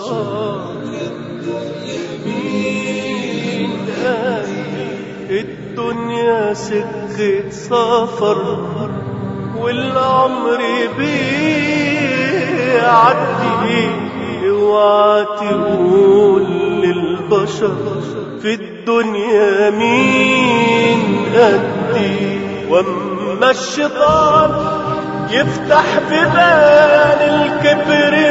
يمين الدنيا سكة سفر والعمر بيعدي اوعى تقول للبشر في الدنيا مين قدي واما الشيطان يفتح ببان الكبر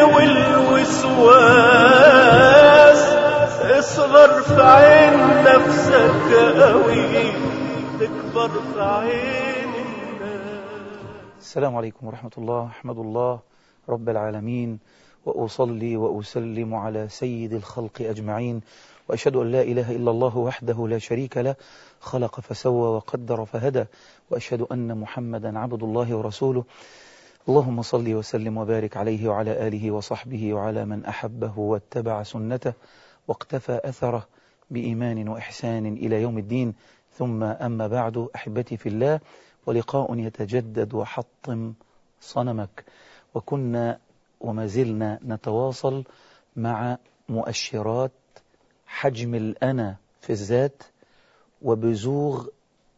والوسواس اصغر في عين نفسك قوي تكبر في عين الناس السلام عليكم ورحمة الله أحمد الله رب العالمين وأصلي وأسلم على سيد الخلق أجمعين وأشهد أن لا إله إلا الله وحده لا شريك له خلق فسوى وقدر فهدى وأشهد أن محمدا عبد الله ورسوله اللهم صل وسلم وبارك عليه وعلى آله وصحبه وعلى من أحبه واتبع سنته واقتفى أثره بإيمان وإحسان إلى يوم الدين ثم أما بعد أحبتي في الله ولقاء يتجدد وحطم صنمك وكنا وما زلنا نتواصل مع مؤشرات حجم الأنا في الذات وبزوغ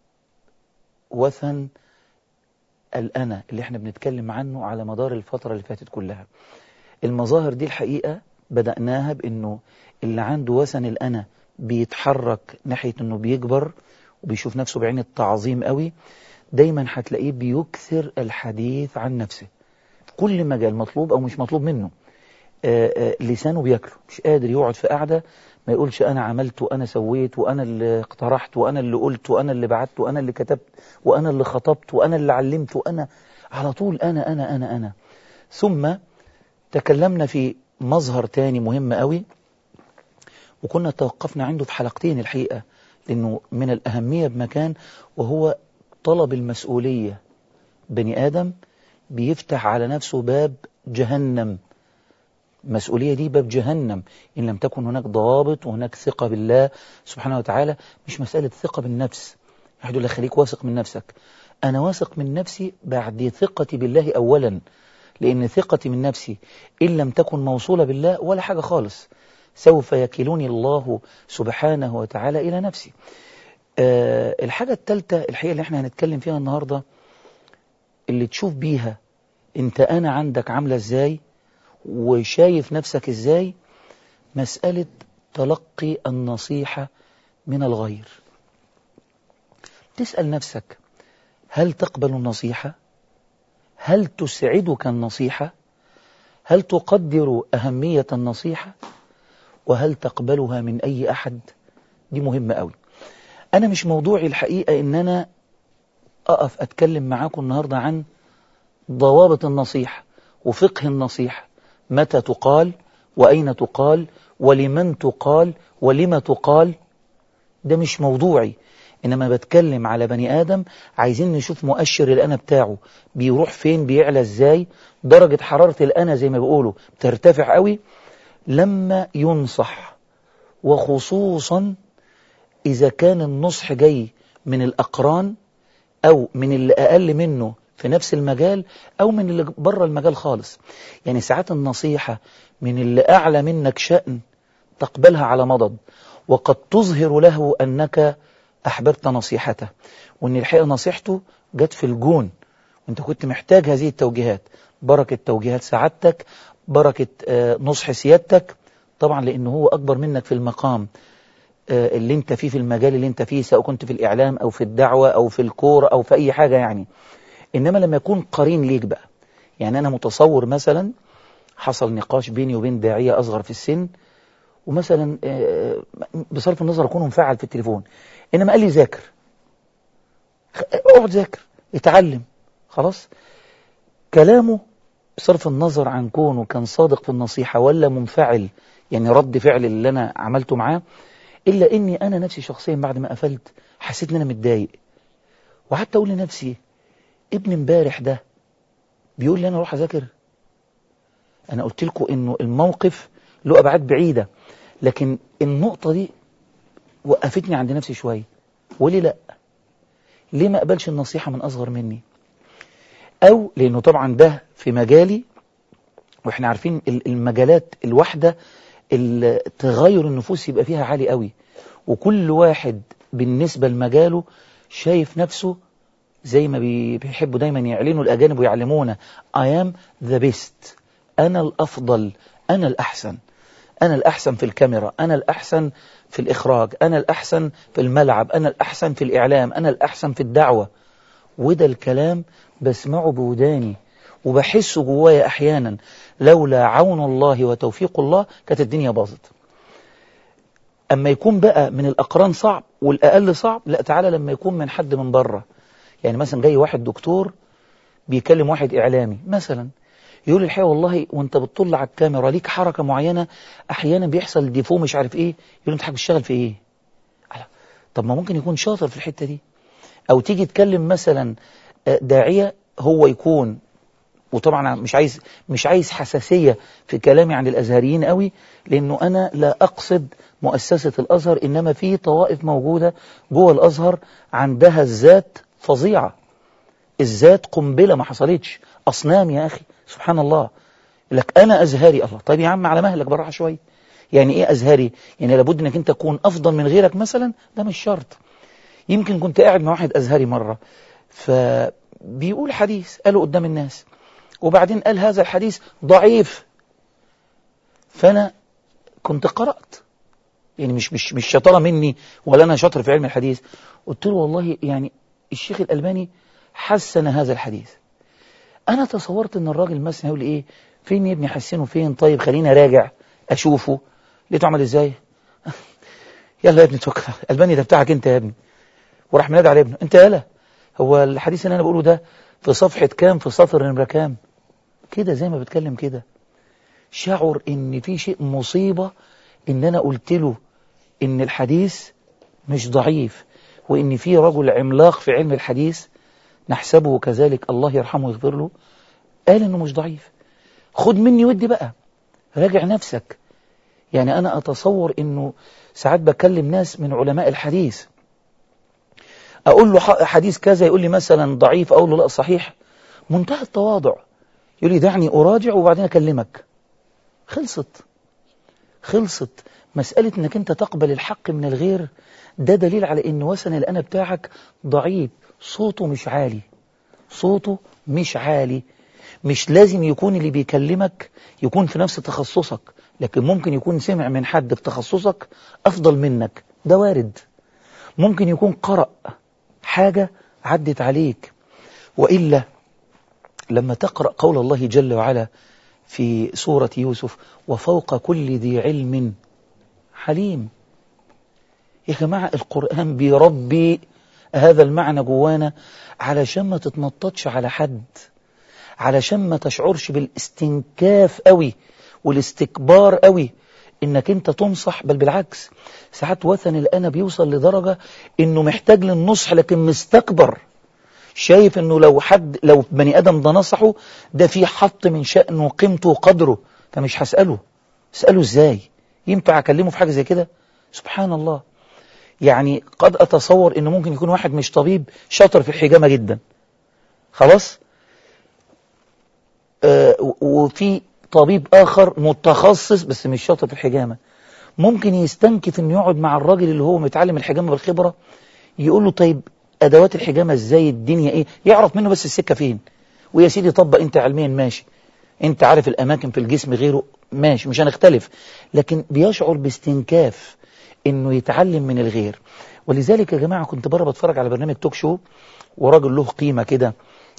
وثن الأنا اللي احنا بنتكلم عنه على مدار الفترة اللي فاتت كلها المظاهر دي الحقيقة بدأناها بأنه اللي عنده وثن الأنا بيتحرك ناحية أنه بيكبر وبيشوف نفسه بعين التعظيم قوي دايما هتلاقيه بيكثر الحديث عن نفسه كل مجال مطلوب أو مش مطلوب منه آآ آآ لسانه بياكله مش قادر يقعد في قعدة ما يقولش أنا عملت وأنا سويت وأنا اللي اقترحت وأنا اللي قلت وأنا اللي بعت وأنا اللي كتبت وأنا اللي خطبت وأنا اللي علمت وأنا على طول أنا أنا أنا أنا ثم تكلمنا في مظهر تاني مهم قوي وكنا توقفنا عنده في حلقتين الحقيقة لأنه من الأهمية بمكان وهو طلب المسؤولية بني آدم بيفتح على نفسه باب جهنم المسؤولية دي باب جهنم إن لم تكن هناك ضوابط وهناك ثقة بالله سبحانه وتعالى مش مسألة ثقة بالنفس واحد يقول لك خليك واثق من نفسك أنا واثق من نفسي بعد ثقتي بالله أولا لأن ثقتي من نفسي إن لم تكن موصولة بالله ولا حاجة خالص سوف يكلني الله سبحانه وتعالى إلى نفسي أه الحاجة الثالثة الحقيقة اللي احنا هنتكلم فيها النهاردة اللي تشوف بيها انت أنا عندك عاملة ازاي وشايف نفسك ازاي مسألة تلقي النصيحة من الغير تسأل نفسك هل تقبل النصيحة هل تسعدك النصيحة هل تقدر أهمية النصيحة وهل تقبلها من أي أحد دي مهمة قوي أنا مش موضوعي الحقيقة إن أنا أقف أتكلم معاكم النهاردة عن ضوابط النصيحة وفقه النصيحة متى تقال وأين تقال ولمن تقال ولما تقال ده مش موضوعي إنما بتكلم على بني آدم عايزين نشوف مؤشر الأنا بتاعه بيروح فين بيعلى إزاي درجة حرارة الأنا زي ما بيقولوا بترتفع قوي لما ينصح وخصوصا إذا كان النصح جاي من الأقران أو من اللي أقل منه في نفس المجال أو من اللي بره المجال خالص يعني ساعات النصيحة من اللي أعلى منك شأن تقبلها على مضض وقد تظهر له أنك أحببت نصيحته وأن الحقيقة نصيحته جت في الجون وأنت كنت محتاج هذه التوجيهات بركة توجيهات سعادتك بركة نصح سيادتك طبعا لأنه هو أكبر منك في المقام اللي انت فيه في المجال اللي انت فيه سواء كنت في الإعلام أو في الدعوة أو في الكورة أو في أي حاجة يعني إنما لما يكون قرين ليك بقى يعني أنا متصور مثلا حصل نقاش بيني وبين داعية أصغر في السن ومثلا بصرف النظر أكون منفعل في التليفون إنما قال لي ذاكر اقعد ذاكر اتعلم خلاص كلامه بصرف النظر عن كونه كان صادق في النصيحة ولا منفعل يعني رد فعل اللي أنا عملته معاه إلا إني أنا نفسي شخصيا بعد ما قفلت حسيت إن أنا متضايق وحتى أقول لنفسي ابن امبارح ده بيقول لي أنا أروح أذاكر أنا قلت لكم إنه الموقف له أبعاد بعيدة لكن النقطة دي وقفتني عند نفسي شوية وليه لأ ليه ما أقبلش النصيحة من أصغر مني أو لأنه طبعا ده في مجالي وإحنا عارفين المجالات الواحدة ال- تغير النفوس يبقى فيها عالي قوي وكل واحد بالنسبة لمجاله شايف نفسه زي ما بي- بيحبوا دايما يعلنوا الأجانب ويعلمونا I am the best أنا الأفضل أنا الأحسن أنا الأحسن في الكاميرا أنا الأحسن في الإخراج أنا الأحسن في الملعب أنا الأحسن في الإعلام أنا الأحسن في الدعوة وده الكلام بسمعه بوداني وبحسه جوايا أحيانا لولا عون الله وتوفيق الله كانت الدنيا باظت أما يكون بقى من الأقران صعب والأقل صعب لا تعالى لما يكون من حد من بره يعني مثلا جاي واحد دكتور بيكلم واحد إعلامي مثلا يقول الحقيقة والله وانت بتطل على الكاميرا ليك حركة معينة أحيانا بيحصل ديفو مش عارف إيه يقول انت حضرتك بتشتغل في إيه على- طب ما ممكن يكون شاطر في الحتة دي أو تيجي تكلم مثلا آه، داعية هو يكون وطبعا أنا مش عايز مش عايز حساسية في كلامي عن الأزهريين قوي لأنه أنا لا أقصد مؤسسة الأزهر إنما في طوائف موجودة جوه الأزهر عندها الذات فظيعة الذات قنبلة ما حصلتش أصنام يا أخي سبحان الله يقول لك أنا أزهري الله طيب يا عم على مهلك براحة شوية يعني إيه أزهري يعني لابد أنك أنت تكون أفضل من غيرك مثلا ده مش شرط يمكن كنت قاعد مع واحد أزهري مرة فبيقول حديث قاله قدام الناس وبعدين قال هذا الحديث ضعيف فأنا كنت قرأت يعني مش مش مش شطارة مني ولا أنا شاطر في علم الحديث قلت له والله يعني الشيخ الألباني حسن هذا الحديث أنا تصورت إن الراجل مثلا يقول إيه فين يا ابني حسنه فين طيب خليني أراجع أشوفه لقيته عمل إزاي يلا يا ابني توكل الألباني ده بتاعك أنت يا ابني وراح منادي على ابنه أنت يالا هو الحديث اللي أنا بقوله ده في صفحة كام في سطر نمرة كام كده زي ما بتكلم كده شعر ان في شيء مصيبة ان انا قلت له ان الحديث مش ضعيف وان في رجل عملاق في علم الحديث نحسبه كذلك الله يرحمه ويغفر له قال انه مش ضعيف خد مني ودي بقى راجع نفسك يعني انا اتصور انه ساعات بكلم ناس من علماء الحديث اقول له ح- حديث كذا يقول لي مثلا ضعيف اقول له لا صحيح منتهى التواضع يقول لي دعني اراجع وبعدين اكلمك خلصت خلصت مسألة انك انت تقبل الحق من الغير ده دليل على ان وسن الأنا بتاعك ضعيف صوته مش عالي صوته مش عالي مش لازم يكون اللي بيكلمك يكون في نفس تخصصك لكن ممكن يكون سمع من حد في تخصصك أفضل منك ده وارد ممكن يكون قرأ حاجة عدت عليك وإلا لما تقرأ قول الله جل وعلا في سورة يوسف وفوق كل ذي علم حليم يا جماعة القرآن بيربي هذا المعنى جوانا علشان ما تتنططش على حد علشان ما تشعرش بالاستنكاف قوي والاستكبار قوي انك انت تنصح بل بالعكس ساعات وثن الأنا بيوصل لدرجة انه محتاج للنصح لكن مستكبر شايف انه لو حد لو بني ادم ده نصحه ده في حط من شأنه وقيمته وقدره فمش هسأله اسأله ازاي ينفع اكلمه في حاجة زي كده سبحان الله يعني قد اتصور انه ممكن يكون واحد مش طبيب شاطر في الحجامة جدا خلاص آه وفي طبيب اخر متخصص بس مش شاطر في الحجامة ممكن يستنكف انه يقعد مع الراجل اللي هو متعلم الحجامة بالخبرة يقول له طيب ادوات الحجامة ازاي الدنيا ايه يعرف منه بس السكة فين ويا سيدي طبق انت علميا ماشي انت عارف الاماكن في الجسم غيره ماشي مش هنختلف لكن بيشعر باستنكاف انه يتعلم من الغير ولذلك يا جماعة كنت بره بتفرج على برنامج توك شو وراجل له قيمة كده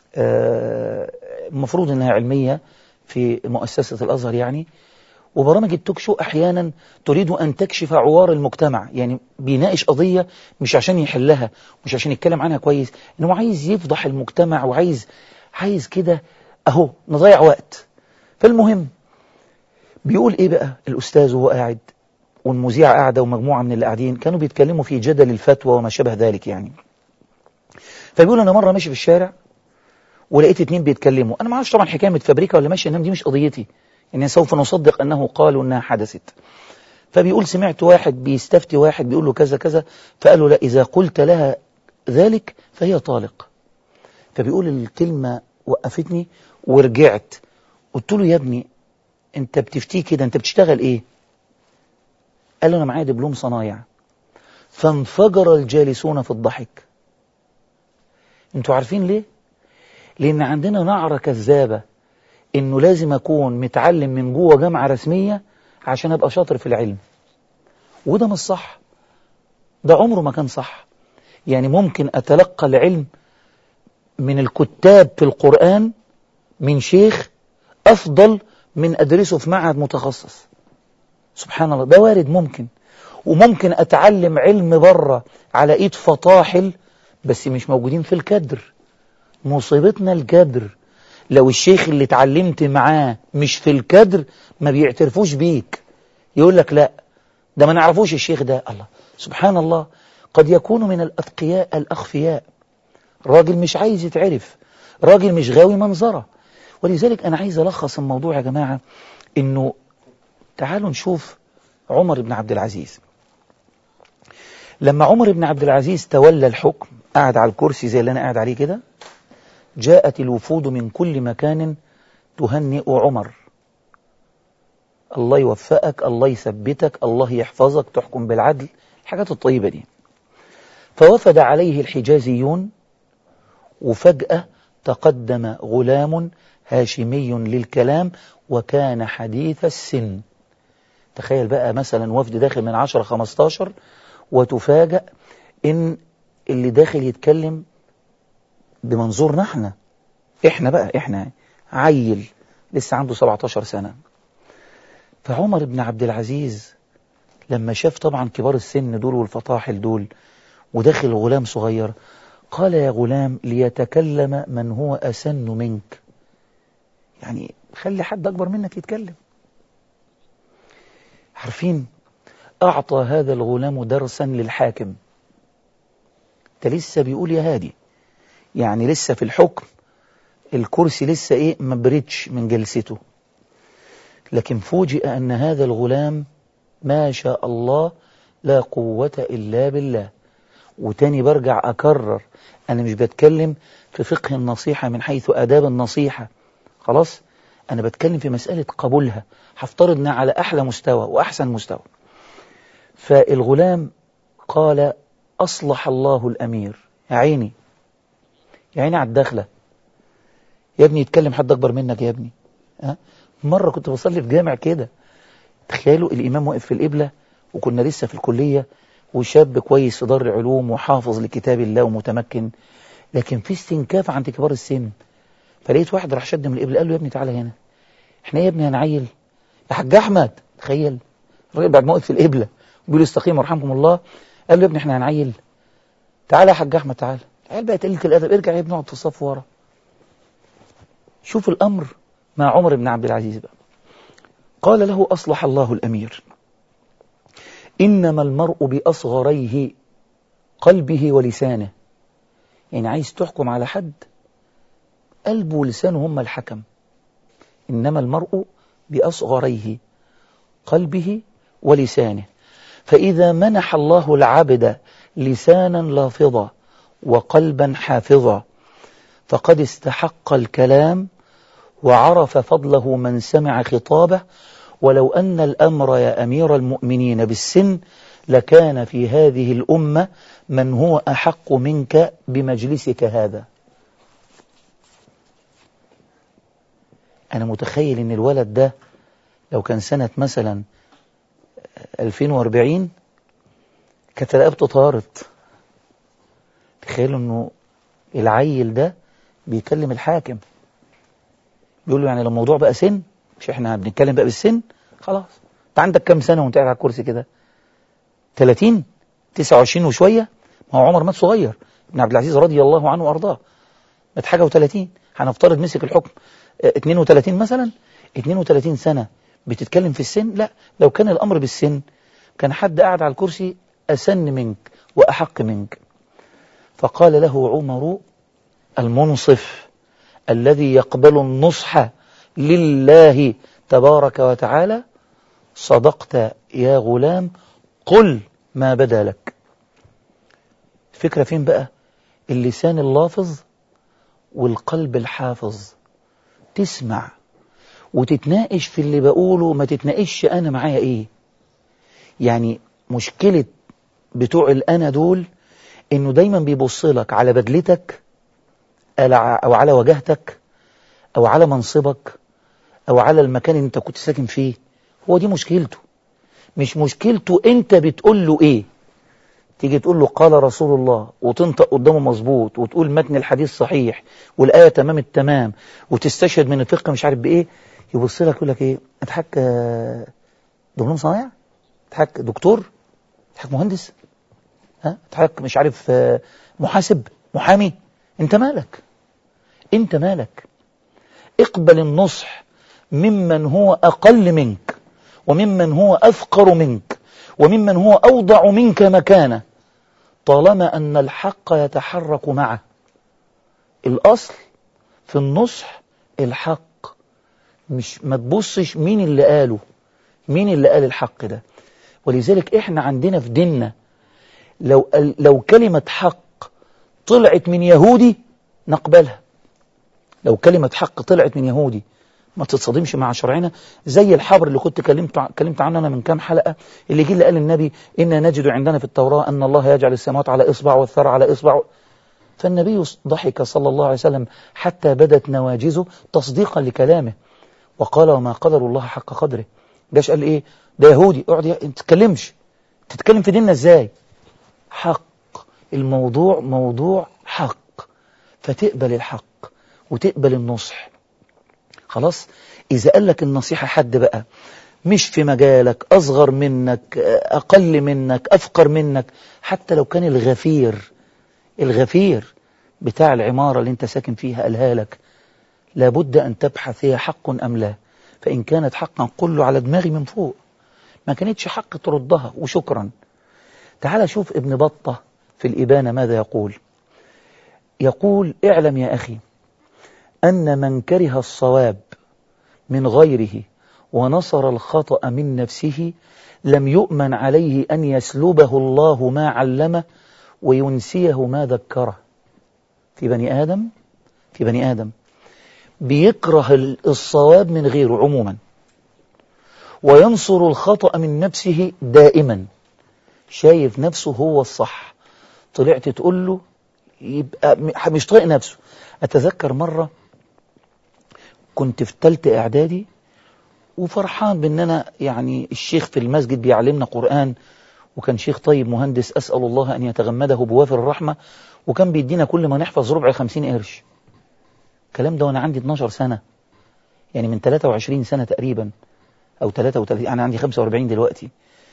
المفروض انها علمية في مؤسسة الازهر يعني وبرامج التوك شو احيانا تريد ان تكشف عوار المجتمع يعني بيناقش قضية مش عشان يحلها مش عشان يتكلم عنها كويس انه عايز يفضح المجتمع وعايز عايز كده اهو نضيع وقت فالمهم بيقول ايه بقى الاستاذ وهو قاعد والمذيعة قاعدة ومجموعة من اللي قاعدين كانوا بيتكلموا في جدل الفتوى وما شابه ذلك يعني فبيقول انا مرة ماشي في الشارع ولقيت اتنين بيتكلموا انا ما اعرفش طبعا حكايه متفبركه ولا ماشيه انما دي مش قضيتي يعني سوف نصدق انه قالوا انها حدثت فبيقول سمعت واحد بيستفتي واحد بيقول له كذا كذا فقال له لا اذا قلت لها ذلك فهي طالق فبيقول الكلمه وقفتني ورجعت قلت له يا ابني انت بتفتيه كده انت بتشتغل ايه قال له أنا معايا دبلوم صنايع فانفجر الجالسون في الضحك انتوا عارفين ليه؟ لأن عندنا نعرة كذابة إنه لازم أكون متعلم من جوه جامعة رسمية عشان أبقى شاطر في العلم وده مش صح ده عمره ما كان صح يعني ممكن أتلقى العلم من الكتاب في القرآن من شيخ أفضل من أدرسه في معهد متخصص سبحان الله ده وارد ممكن وممكن أتعلم علم بره على إيد فطاحل بس مش موجودين في الكدر مصيبتنا الكدر لو الشيخ اللي اتعلمت معاه مش في الكدر ما بيعترفوش بيك يقول لك لا ده ما نعرفوش الشيخ ده الله سبحان الله قد يكون من الأتقياء الأخفياء راجل مش عايز يتعرف راجل مش غاوي منظرة ولذلك أنا عايز ألخص الموضوع يا جماعة إنه تعالوا نشوف عمر بن عبد العزيز لما عمر بن عبد العزيز تولى الحكم قعد على الكرسي زي اللي أنا قاعد عليه كده جاءت الوفود من كل مكان تهنئ عمر الله يوفقك الله يثبتك الله يحفظك تحكم بالعدل الحاجات الطيبة دي فوفد عليه الحجازيون وفجأة تقدم غلام هاشمي للكلام وكان حديث السن تخيل بقى مثلا وفد داخل من 10 15 وتفاجأ ان اللي داخل يتكلم بمنظورنا احنا احنا بقى احنا عيل لسه عنده 17 سنة فعمر بن عبد العزيز لما شاف طبعا كبار السن دول والفطاحل دول وداخل غلام صغير قال يا غلام ليتكلم من هو أسن منك يعني خلي حد أكبر منك يتكلم عارفين أعطى هذا الغلام درسا للحاكم انت لسه بيقول يا هادي يعني لسه في الحكم الكرسي لسه ايه ما بردش من جلسته لكن فوجئ أن هذا الغلام ما شاء الله لا قوة إلا بالله وتاني برجع أكرر أنا مش بتكلم في فقه النصيحة من حيث آداب النصيحة خلاص أنا بتكلم في مسألة قبولها هفترضنا على أحلى مستوى وأحسن مستوى فالغلام قال أصلح الله الأمير يا عيني يا عيني على الدخلة يا ابني يتكلم حد أكبر منك يا ابني ها؟ مرة كنت بصلي في جامع كده تخيلوا الإمام واقف في القبلة وكنا لسه في الكلية وشاب كويس في دار العلوم وحافظ لكتاب الله ومتمكن لكن في استنكاف عند كبار السن فلقيت واحد راح شد من القبلة قال له يا ابني تعالى هنا احنا يا ابني هنعيل يا حاج احمد تخيل الراجل بعد ما وقف في القبلة بيقول استقيموا رحمكم الله قال له يا ابني احنا هنعيل تعالى يا حاج احمد تعالى عيال بقت قله الادب ارجع يا ابني اقعد في الصف ورا شوف الامر مع عمر بن عبد العزيز بقى قال له اصلح الله الامير انما المرء باصغريه قلبه ولسانه يعني عايز تحكم على حد قلبه ولسانه هم الحكم إنما المرء بأصغريه قلبه ولسانه فإذا منح الله العبد لسانا لافظا وقلبا حافظا فقد استحق الكلام وعرف فضله من سمع خطابه ولو أن الأمر يا أمير المؤمنين بالسن لكان في هذه الأمة من هو أحق منك بمجلسك هذا أنا متخيل إن الولد ده لو كان سنة مثلا 2040 كانت رقبته طارت تخيلوا إنه العيل ده بيكلم الحاكم بيقول له يعني لو الموضوع بقى سن مش احنا بنتكلم بقى بالسن خلاص انت عندك كام سنة وانت قاعد على الكرسي كده 30 29 وشوية ما هو عمر مات صغير ابن عبد العزيز رضي الله عنه وارضاه مات حاجة و30 هنفترض مسك الحكم 32 مثلا 32 سنة بتتكلم في السن لا لو كان الأمر بالسن كان حد قاعد على الكرسي أسن منك وأحق منك فقال له عمر المنصف الذي يقبل النصح لله تبارك وتعالى صدقت يا غلام قل ما بدا لك الفكرة فين بقى اللسان اللافظ والقلب الحافظ تسمع وتتناقش في اللي بقوله ما تتناقش أنا معايا إيه يعني مشكلة بتوع الأنا دول إنه دايما بيبص لك على بدلتك أو على وجهتك أو على منصبك أو على المكان اللي أنت كنت ساكن فيه هو دي مشكلته مش مشكلته أنت بتقول له إيه تيجي تقول له قال رسول الله وتنطق قدامه مظبوط وتقول متن الحديث صحيح والآية تمام التمام وتستشهد من الفقه مش عارف بإيه يبص لك يقول لك إيه أنت حك دبلوم صنايع أنت حك دكتور أنت حك مهندس ها أنت حك مش عارف محاسب محامي أنت مالك أنت مالك اقبل النصح ممن هو أقل منك وممن هو أفقر منك وممن هو أوضع منك مكانه طالما أن الحق يتحرك معه الأصل في النصح الحق مش ما تبصش مين اللي قاله مين اللي قال الحق ده ولذلك احنا عندنا في ديننا لو, لو كلمة حق طلعت من يهودي نقبلها لو كلمة حق طلعت من يهودي ما تتصادمش مع شرعنا زي الحبر اللي كنت كلمت كلمت عنه انا من كام حلقه اللي جه اللي قال النبي انا نجد عندنا في التوراه ان الله يجعل السماوات على اصبع والثرى على اصبع فالنبي ضحك صلى الله عليه وسلم حتى بدت نواجزه تصديقا لكلامه وقال وما قدر الله حق قدره جاش قال ايه ده يهودي اقعد ما تتكلمش تتكلم في ديننا ازاي حق الموضوع موضوع حق فتقبل الحق وتقبل النصح خلاص إذا قال لك النصيحة حد بقى مش في مجالك أصغر منك أقل منك أفقر منك حتى لو كان الغفير الغفير بتاع العمارة اللي انت ساكن فيها قالها لك لابد أن تبحث هي حق أم لا فإن كانت حقا قل له على دماغي من فوق ما كانتش حق تردها وشكرا تعال شوف ابن بطة في الإبانة ماذا يقول يقول اعلم يا أخي أن من كره الصواب من غيره ونصر الخطأ من نفسه لم يؤمن عليه أن يسلبه الله ما علمه وينسيه ما ذكره في بني آدم في بني آدم بيكره الصواب من غيره عموما وينصر الخطأ من نفسه دائما شايف نفسه هو الصح طلعت تقول له يبقى مش طايق نفسه أتذكر مرة كنت في ثالثه إعدادي وفرحان بأن أنا يعني الشيخ في المسجد بيعلمنا قرآن وكان شيخ طيب مهندس أسأل الله أن يتغمده بوافر الرحمة وكان بيدينا كل ما نحفظ ربع خمسين قرش الكلام ده وأنا عندي 12 سنة يعني من 23 سنة تقريبا أو 33 أنا عندي 45 دلوقتي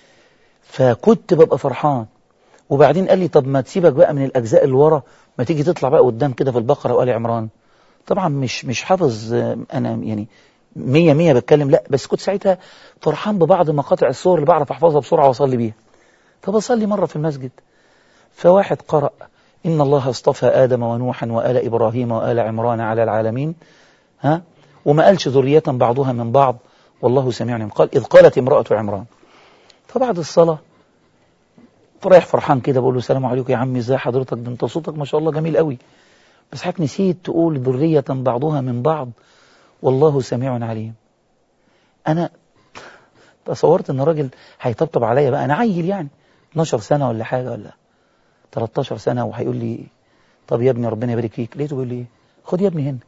فكنت ببقى فرحان وبعدين قال لي طب ما تسيبك بقى من الأجزاء اللي ورا ما تيجي تطلع بقى قدام كده في البقرة وآل عمران طبعا مش مش حافظ أنا يعني مية مية بتكلم لا بس كنت ساعتها فرحان ببعض مقاطع الصور اللي بعرف أحفظها بسرعة وأصلي بيها فبصلي مرة في المسجد فواحد قرأ إن الله اصطفى آدم ونوحا وآل إبراهيم وآل عمران على العالمين ها وما قالش ذرية بعضها من بعض والله سميع قال إذ قالت امرأة عمران فبعد الصلاة رايح فرحان كده بقول له السلام عليكم يا عمي ازي حضرتك ده انت صوتك ما شاء الله جميل قوي بس حضرتك نسيت تقول ذرية بعضها من بعض والله سميع عليم أنا تصورت إن راجل هيطبطب عليا بقى أنا عيل يعني 12 سنة ولا حاجة ولا 13 سنة وهيقول لي طب يا ابني ربنا يبارك فيك لقيته بيقول لي خد يا ابني هنا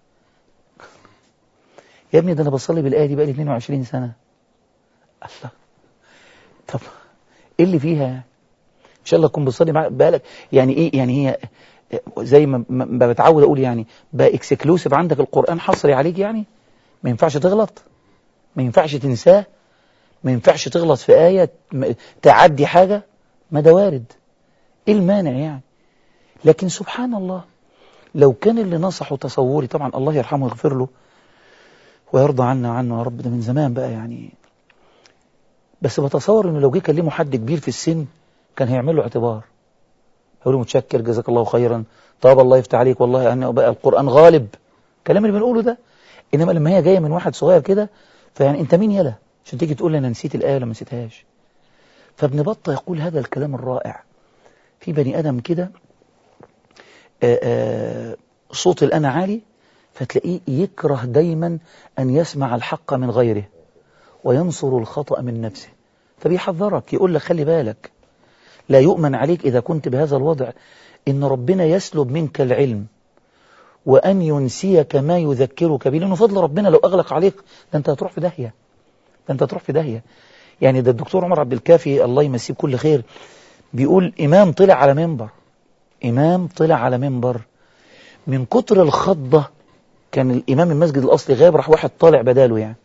يا ابني ده أنا بصلي بالآية دي بقالي 22 سنة الله طب إيه اللي فيها يعني إن شاء الله تكون بتصلي بقالك يعني إيه يعني هي زي ما بتعود أقول يعني بقى اكسكلوسيف عندك القرآن حصري عليك يعني ما ينفعش تغلط ما ينفعش تنساه ما ينفعش تغلط في آية تعدي حاجة ما ده وارد إيه المانع يعني لكن سبحان الله لو كان اللي نصحه تصوري طبعا الله يرحمه ويغفر له ويرضى عنا وعنه يا رب ده من زمان بقى يعني بس بتصور انه لو جه كلمه حد كبير في السن كان هيعمل له اعتبار هيقول له متشكر جزاك الله خيرا طاب الله يفتح عليك والله أن بقى القرآن غالب الكلام اللي بنقوله ده إنما لما هي جاية من واحد صغير كده فيعني أنت مين يلا عشان تيجي تقول لي أنا نسيت الآية ولا ما نسيتهاش فابن بطة يقول هذا الكلام الرائع في بني آدم كده صوت الأنا عالي فتلاقيه يكره دايما أن يسمع الحق من غيره وينصر الخطأ من نفسه فبيحذرك يقول لك خلي بالك لا يؤمن عليك إذا كنت بهذا الوضع إن ربنا يسلب منك العلم وأن ينسيك ما يذكرك به لأنه فضل ربنا لو أغلق عليك ده أنت هتروح في داهية ده أنت هتروح في داهية يعني ده الدكتور عمر عبد الكافي الله يمسيه بكل خير بيقول إمام طلع على منبر إمام طلع على منبر من كتر الخضة كان الإمام المسجد الأصلي غاب راح واحد طالع بداله يعني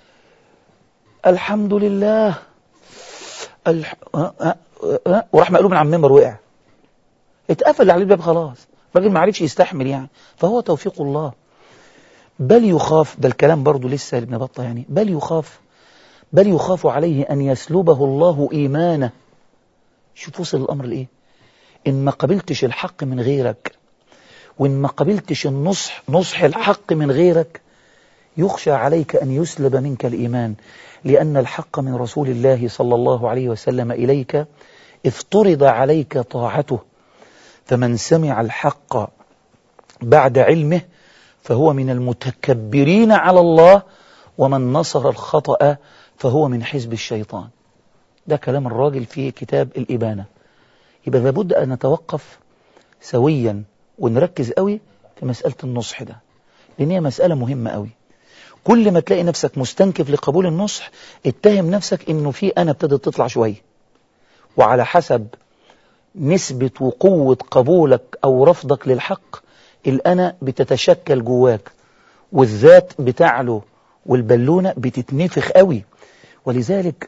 الحمد لله الح... أه أه أه وراح مقلوب من على المنبر وقع اتقفل عليه الباب خلاص الراجل ما عرفش يستحمل يعني فهو توفيق الله بل يخاف ده الكلام برضه لسه لابن بطة يعني بل يخاف بل يخاف عليه أن يسلبه الله إيمانه شوف وصل الأمر لإيه إن ما قبلتش الحق من غيرك وإن ما قبلتش النصح نصح الحق من غيرك يخشى عليك أن يسلب منك الإيمان لأن الحق من رسول الله صلى الله عليه وسلم إليك افترض عليك طاعته فمن سمع الحق بعد علمه فهو من المتكبرين على الله ومن نصر الخطأ فهو من حزب الشيطان ده كلام الراجل في كتاب الإبانة يبقى لابد أن نتوقف سويا ونركز قوي في مسألة النصح ده لأن هي مسألة مهمة قوي كل ما تلاقي نفسك مستنكف لقبول النصح اتهم نفسك انه في انا ابتدت تطلع شوية وعلى حسب نسبة وقوة قبولك او رفضك للحق الانا بتتشكل جواك والذات بتعلو والبالونة بتتنفخ قوي ولذلك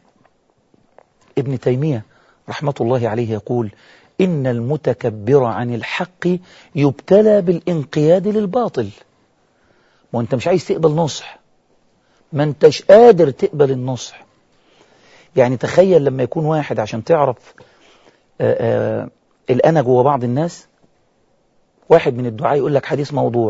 ابن تيمية رحمة الله عليه يقول إن المتكبر عن الحق يبتلى بالانقياد للباطل وانت مش عايز تقبل نصح ما انتش قادر تقبل النصح يعني تخيل لما يكون واحد عشان تعرف آآ آآ الأنا جوه بعض الناس واحد من الدعاء يقول لك حديث موضوع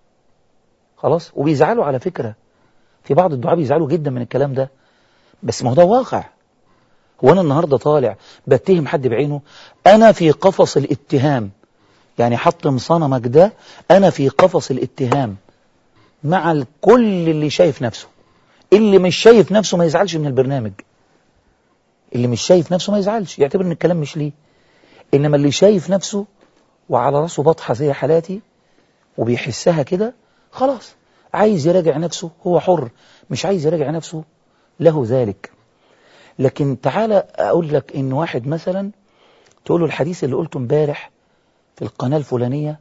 خلاص وبيزعلوا على فكرة في بعض الدعاء بيزعلوا جدا من الكلام ده بس ما هو ده واقع هو أنا النهاردة طالع بتهم حد بعينه أنا في قفص الاتهام يعني حط صنمك ده أنا في قفص الاتهام مع الكل اللي شايف نفسه اللي مش شايف نفسه ما يزعلش من البرنامج اللي مش شايف نفسه ما يزعلش يعتبر ان الكلام مش ليه انما اللي شايف نفسه وعلى راسه بطحة زي حالاتي وبيحسها كده خلاص عايز يراجع نفسه هو حر مش عايز يراجع نفسه له ذلك لكن تعالى اقول لك ان واحد مثلا تقول له الحديث اللي قلته امبارح في القناة الفلانية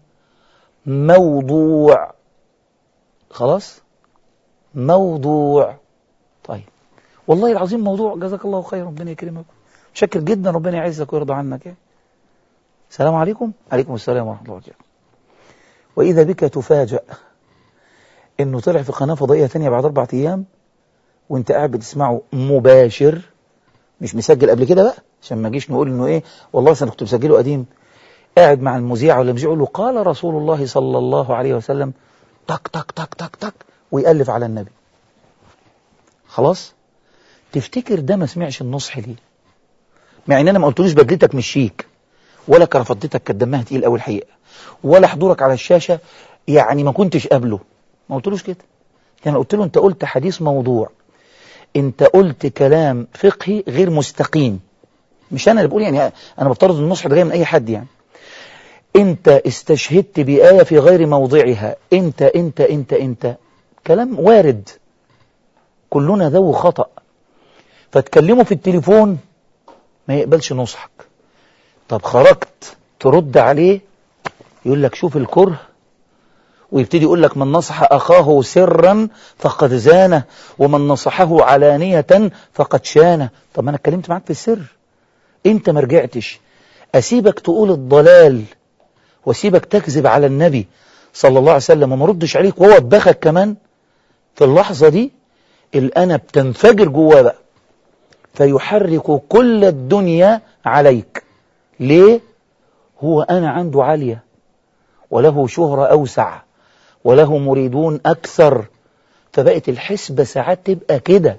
موضوع خلاص موضوع طيب والله العظيم موضوع جزاك الله خير ربنا يكرمك شكر جدا ربنا يعزك ويرضى عنك يعني. السلام عليكم عليكم السلام ورحمة الله وبركاته وإذا بك تفاجأ إنه طلع في قناة فضائية ثانية بعد أربعة أيام وأنت قاعد بتسمعه مباشر مش مسجل قبل كده بقى عشان ما جيش نقول إنه إيه والله أنا كنت مسجله قديم قاعد مع المذيع ولا المذيع يقول له قال رسول الله صلى الله عليه وسلم تك تك تك تك تك ويألف على النبي خلاص تفتكر ده ما سمعش النصح ليه مع ان انا ما قلتلوش بدلتك مش شيك ولا كرفتتك كانت دمها تقيل قوي الحقيقه ولا حضورك على الشاشه يعني ما كنتش قابله ما قلتلوش كده يعني قلت له انت قلت حديث موضوع انت قلت كلام فقهي غير مستقيم مش انا اللي بقول يعني انا بفترض النصح ده جاي من اي حد يعني انت استشهدت بآية في غير موضعها انت انت انت انت كلام وارد كلنا ذو خطأ فتكلمه في التليفون ما يقبلش نصحك طب خرجت ترد عليه يقول لك شوف الكره ويبتدي يقول لك من نصح أخاه سرا فقد زانه ومن نصحه علانية فقد شانه طب ما أنا اتكلمت معاك في السر انت ما رجعتش أسيبك تقول الضلال واسيبك تكذب على النبي صلى الله عليه وسلم وما ردش عليك وهو بخك كمان في اللحظة دي الأنا بتنفجر جواه بقى فيحرك كل الدنيا عليك ليه؟ هو أنا عنده عالية وله شهرة أوسع وله مريدون أكثر فبقت الحسبة ساعات تبقى كده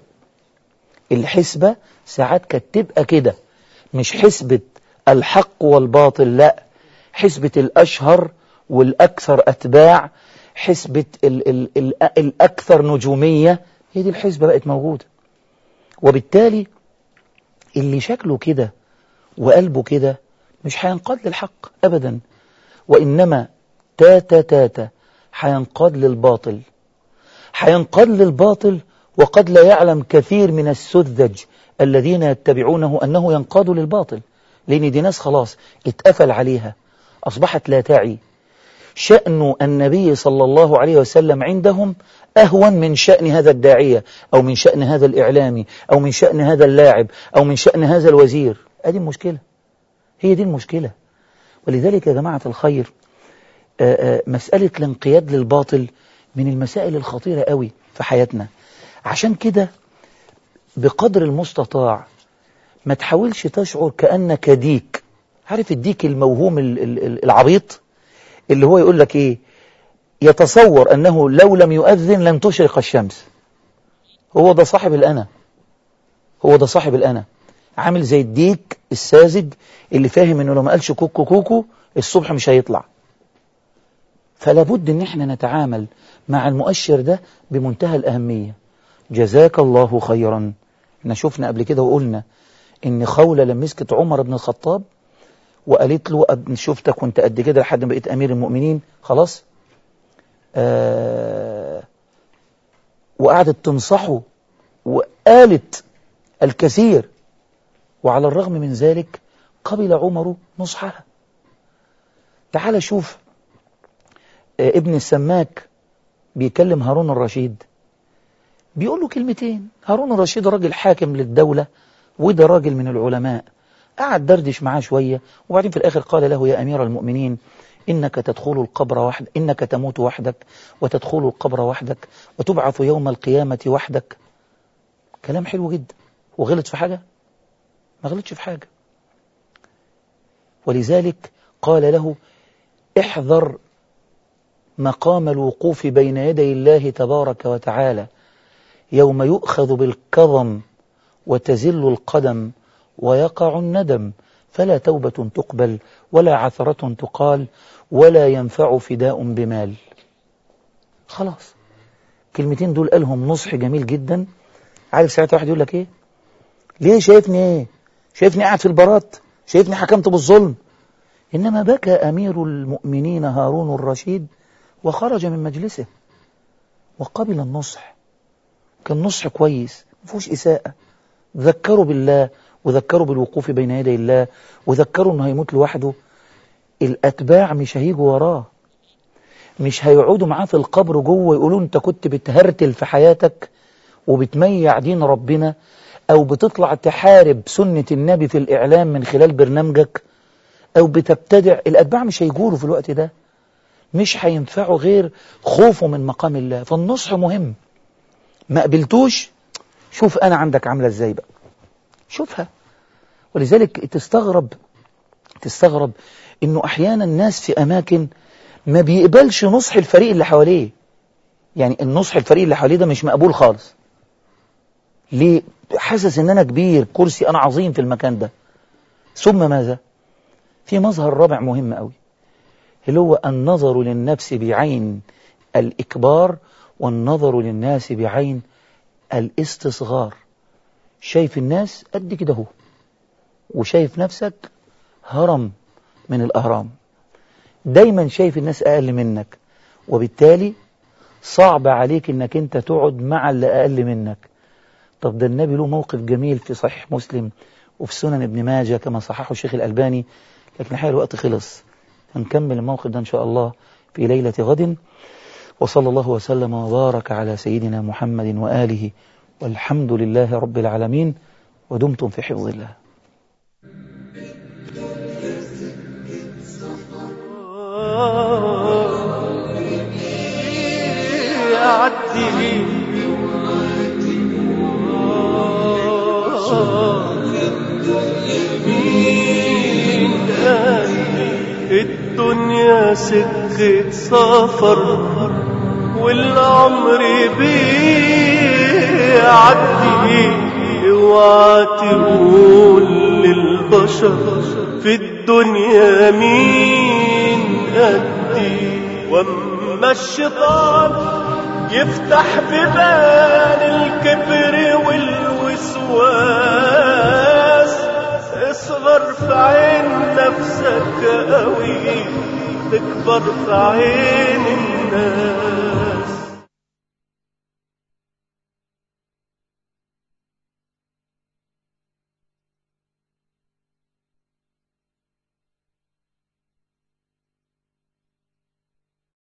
الحسبة ساعات كانت تبقى كده مش حسبة الحق والباطل لا حسبة الأشهر والأكثر أتباع حسبة ال ال ال الأكثر نجومية هي دي الحسبة بقت موجودة وبالتالي اللي شكله كده وقلبه كده مش هينقاد للحق أبدا وإنما تاتا تاتا هينقاد للباطل هينقاد للباطل وقد لا يعلم كثير من السذج الذين يتبعونه أنه ينقاد للباطل لأن دي ناس خلاص اتقفل عليها أصبحت لا تعي شأن النبي صلى الله عليه وسلم عندهم أهون من شأن هذا الداعية أو من شأن هذا الإعلامي أو من شأن هذا اللاعب أو من شأن هذا الوزير هذه المشكلة هي دي المشكلة ولذلك يا جماعة الخير آآ آآ مسألة الانقياد للباطل من المسائل الخطيرة قوي في حياتنا عشان كده بقدر المستطاع ما تحاولش تشعر كأنك ديك عارف الديك الموهوم العبيط اللي هو يقول لك ايه يتصور انه لو لم يؤذن لن تشرق الشمس هو ده صاحب الأنا هو ده صاحب الأنا عامل زي الديك الساذج اللي فاهم انه لو ما قالش كوكو كوكو الصبح مش هيطلع فلا بد ان احنا نتعامل مع المؤشر ده بمنتهى الأهمية جزاك الله خيرا احنا شفنا قبل كده وقلنا ان خولة لما مسكت عمر بن الخطاب وقالت له أب شفتك وانت قد كده لحد ما بقيت امير المؤمنين خلاص آه وقعدت تنصحه وقالت الكثير وعلى الرغم من ذلك قبل عمر نصحها تعال شوف آه ابن السماك بيكلم هارون الرشيد بيقول له كلمتين هارون الرشيد راجل حاكم للدولة وده راجل من العلماء قعد دردش معاه شوية وبعدين في الآخر قال له يا أمير المؤمنين إنك تدخل القبر وحدك إنك تموت وحدك وتدخل القبر وحدك وتبعث يوم القيامة وحدك كلام حلو جدا وغلط في حاجة ما غلطش في حاجة ولذلك قال له احذر مقام الوقوف بين يدي الله تبارك وتعالى يوم يؤخذ بالكظم وتزل القدم ويقع الندم فلا توبة تقبل ولا عثرة تقال ولا ينفع فداء بمال خلاص كلمتين دول قالهم نصح جميل جدا عارف ساعتها واحد يقول لك ايه ليه شايفني ايه شايفني قاعد في البارات شايفني حكمت بالظلم إنما بكى أمير المؤمنين هارون الرشيد وخرج من مجلسه وقبل النصح كان نصح كويس مفهوش إساءة ذكروا بالله وذكروا بالوقوف بين يدي الله وذكروا انه هيموت لوحده الاتباع مش هيجوا وراه مش هيقعدوا معاه في القبر جوه يقولوا انت كنت بتهرتل في حياتك وبتميع دين ربنا او بتطلع تحارب سنة النبي في الاعلام من خلال برنامجك او بتبتدع الاتباع مش هيجوا في الوقت ده مش هينفعوا غير خوفه من مقام الله فالنصح مهم ما قبلتوش شوف انا عندك عامله ازاي بقى شوفها ولذلك تستغرب تستغرب انه احيانا الناس في اماكن ما بيقبلش نصح الفريق اللي حواليه يعني النصح الفريق اللي حواليه ده مش مقبول خالص ليه حاسس ان انا كبير كرسي انا عظيم في المكان ده ثم ماذا في مظهر رابع مهم قوي اللي هو النظر للنفس بعين الإكبار والنظر للناس بعين الاستصغار شايف الناس قد كده هو وشايف نفسك هرم من الأهرام دايما شايف الناس أقل منك وبالتالي صعب عليك انك انت تقعد مع اللي أقل منك طب ده النبي له موقف جميل في صحيح مسلم وفي سنن ابن ماجه كما صححه الشيخ الألباني لكن الحقيقة الوقت خلص هنكمل الموقف ده إن شاء الله في ليلة غد وصلى الله وسلم وبارك على سيدنا محمد وآله والحمد لله رب العالمين ودمتم في حفظ الله يعدي الدنيا سكة سفر والعمر بيعدي اوعى تقول للبشر في الدنيا مين قدي واما الشيطان يفتح ببان الكبر والوسواس تصغر في عين نفسك قوي تكبر في عين الناس